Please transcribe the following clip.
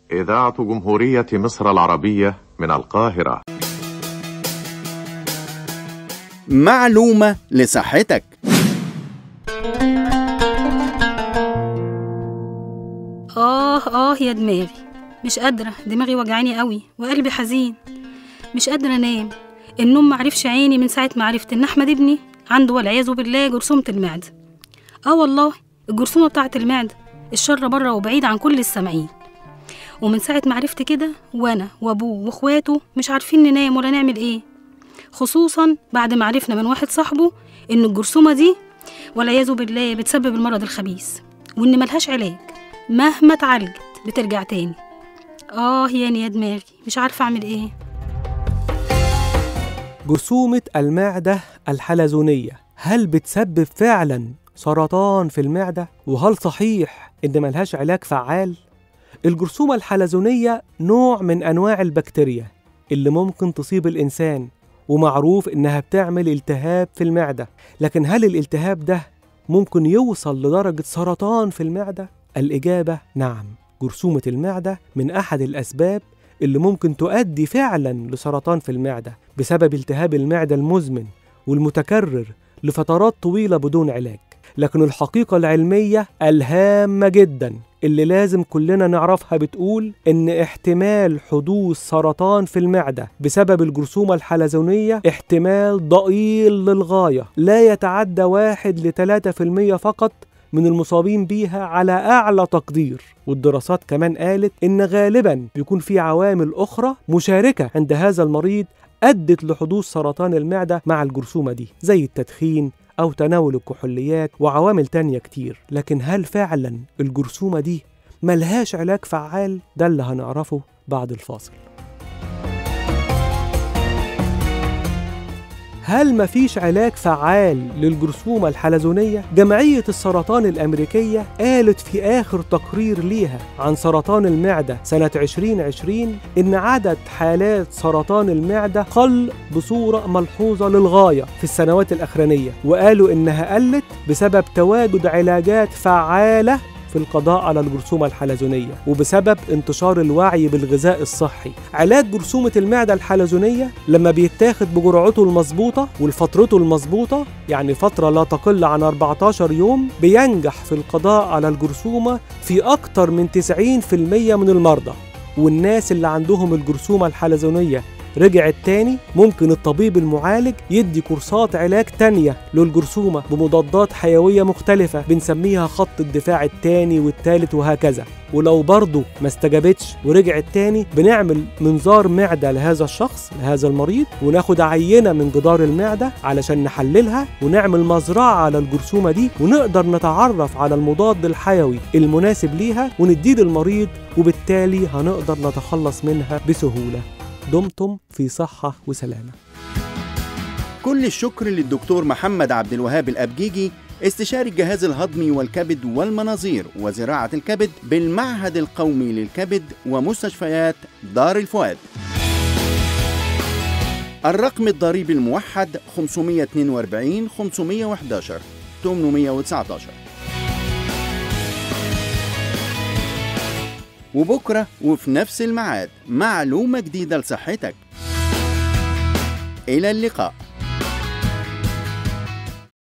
إذاعة جمهورية مصر العربية من القاهرة معلومة لصحتك آه آه يا دماغي مش قادرة دماغي وجعاني قوي وقلبي حزين مش قادرة أنام النوم معرفش عيني من ساعة ما عرفت إن أحمد ابني عنده والعياذ بالله جرثومة المعدة آه والله الجرثومة بتاعة المعدة الشر بره وبعيد عن كل السامعين ومن ساعة ما عرفت كده وأنا وأبوه وإخواته مش عارفين ننام ولا نعمل إيه خصوصا بعد ما عرفنا من واحد صاحبه إن الجرثومة دي والعياذ بالله بتسبب المرض الخبيث وإن ملهاش علاج مهما اتعالجت بترجع تاني آه ياني يا دماغي مش عارفة أعمل إيه جرثومة المعدة الحلزونية هل بتسبب فعلا سرطان في المعدة؟ وهل صحيح إن ملهاش علاج فعال؟ الجرثومة الحلزونية نوع من أنواع البكتيريا اللي ممكن تصيب الإنسان ومعروف إنها بتعمل التهاب في المعدة لكن هل الالتهاب ده ممكن يوصل لدرجة سرطان في المعدة؟ الإجابة نعم جرثومة المعدة من أحد الأسباب اللي ممكن تؤدي فعلا لسرطان في المعدة بسبب التهاب المعدة المزمن والمتكرر لفترات طويلة بدون علاج لكن الحقيقة العلمية الهامة جدا اللي لازم كلنا نعرفها بتقول إن احتمال حدوث سرطان في المعدة بسبب الجرثومة الحلزونية احتمال ضئيل للغاية لا يتعدى واحد لتلاتة في المية فقط من المصابين بيها على أعلى تقدير والدراسات كمان قالت إن غالبا بيكون في عوامل أخرى مشاركة عند هذا المريض أدت لحدوث سرطان المعدة مع الجرثومة دي زي التدخين أو تناول الكحوليات وعوامل تانية كتير لكن هل فعلا الجرثومة دي ملهاش علاج فعال ده اللي هنعرفه بعد الفاصل هل مفيش علاج فعال للجرثومة الحلزونية؟ جمعية السرطان الأمريكية قالت في آخر تقرير ليها عن سرطان المعدة سنة 2020 إن عدد حالات سرطان المعدة قل بصورة ملحوظة للغاية في السنوات الأخرانية وقالوا إنها قلت بسبب تواجد علاجات فعالة في القضاء على الجرثومة الحلزونية وبسبب انتشار الوعي بالغذاء الصحي علاج جرثومة المعدة الحلزونية لما بيتاخد بجرعته المظبوطة والفترته المظبوطة يعني فترة لا تقل عن 14 يوم بينجح في القضاء على الجرثومة في أكتر من 90% من المرضى والناس اللي عندهم الجرثومة الحلزونية رجعت تاني ممكن الطبيب المعالج يدي كورسات علاج تانية للجرثومة بمضادات حيوية مختلفة بنسميها خط الدفاع التاني والتالت وهكذا ولو برضه ما استجابتش ورجعت تاني بنعمل منظار معدة لهذا الشخص لهذا المريض وناخد عينة من جدار المعدة علشان نحللها ونعمل مزرعة على الجرثومة دي ونقدر نتعرف على المضاد الحيوي المناسب ليها ونديه للمريض وبالتالي هنقدر نتخلص منها بسهولة دمتم في صحة وسلامة كل الشكر للدكتور محمد عبد الوهاب الأبجيجي استشاري الجهاز الهضمي والكبد والمناظير وزراعة الكبد بالمعهد القومي للكبد ومستشفيات دار الفؤاد الرقم الضريبي الموحد 542 511 819 وبكرة وفي نفس الميعاد معلومة جديدة لصحتك إلى اللقاء